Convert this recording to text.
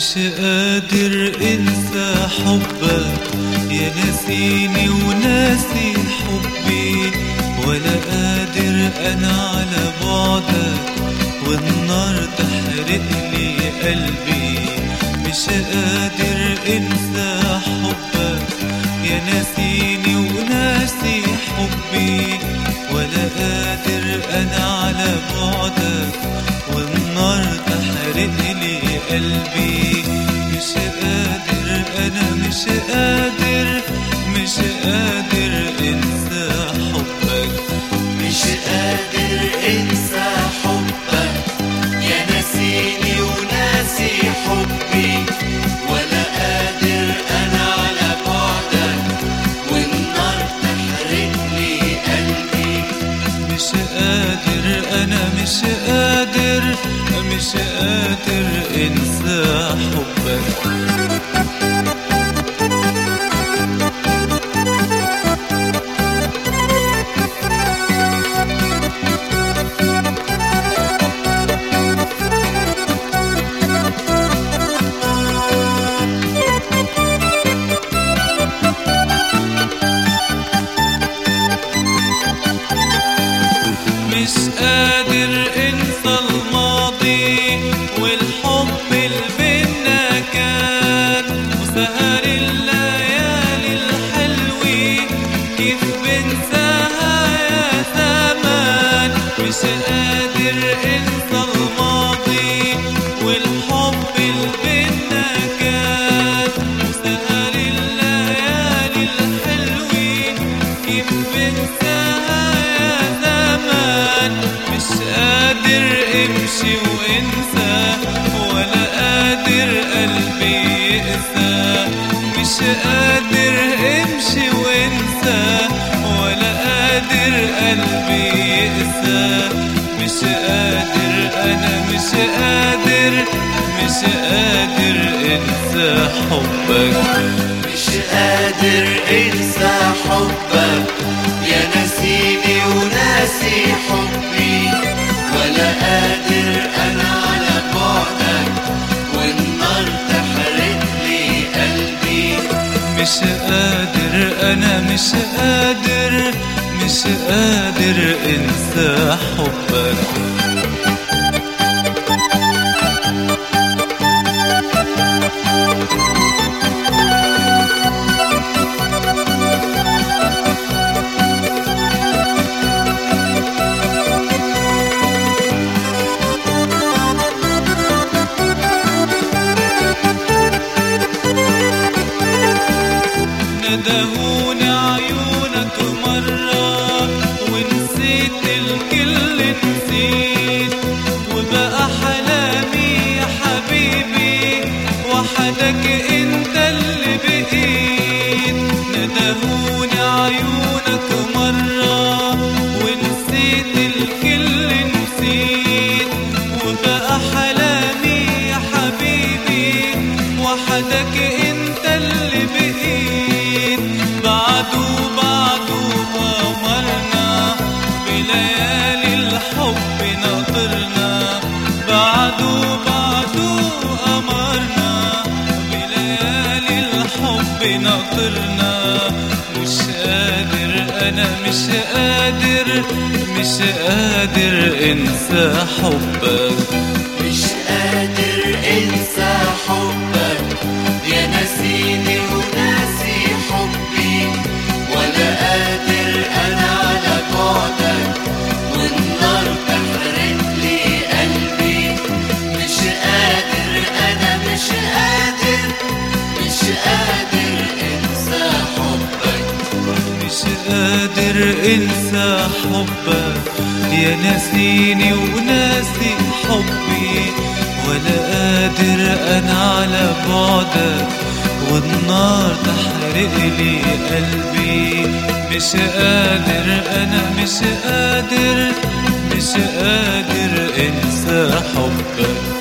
مش قادر انسى حبك يا ناسيني وناسي حبي ولا قادر انا على بعدك والنار تحرق لي قلبي مش قادر انسى حبك يا ناسيني وناسي حبي ولا قادر انا على بعدك والنار تحرق لي قلبي مش قادر انا مش قادر مش قادر انسى حبك مش قادر انسى حبك يا ناسيني وناسي حبي ولا قادر انا على بعدك والنار تحرق لي قلبي مش قادر انا مش قادر مش قادر انسى حبك مش قادر انسى الماضي والحب اللي بينا كان وسهر الليالي الحلوة كيف بنساها يا زمان مش قادر انسى الماضي والحب اللي بينا كان وسهر الليالي الحلوة كيف بنساها يا زمان مش قادر امشي وانسى ولا قادر قلبي يقسى مش قادر امشي وانسى ولا قادر قلبي يقسى مش قادر انا مش قادر مش قادر انسى حبك مش قادر انسى حبك يا ناسيني وناسي حبي ولا قادر انا على بعدك والنار تحرق لي قلبي مش قادر انا مش قادر مش قادر انسى حبك ندهوني عيونك مرة ونسيت الكل نسيت وبقى حلامي يا حبيبي وحدك انت اللي بقيت ندهوني عيونك مرة ونسيت الكل نسيت وبقى حلامي يا حبيبي وحدك انت اللي بقيت بعده بعده قمرنا بليالي الحب ناطرنا بعده بعده قمرنا بليالي الحب ناطرنا مش قادر انا مش قادر مش قادر انسى حبك مش قادر انسى حبك يا ناسيني وناسي حبي ولا قادر انا على بعدك والنار تحرق لي قلبي مش قادر انا مش قادر مش قادر انسى حبك مش قادر انسى حبك يا ناسيني وناسي حبي ولا قادر انا على بعدك والنار تحرق لي قلبي مش قادر انا مش قادر مش قادر انسى حبك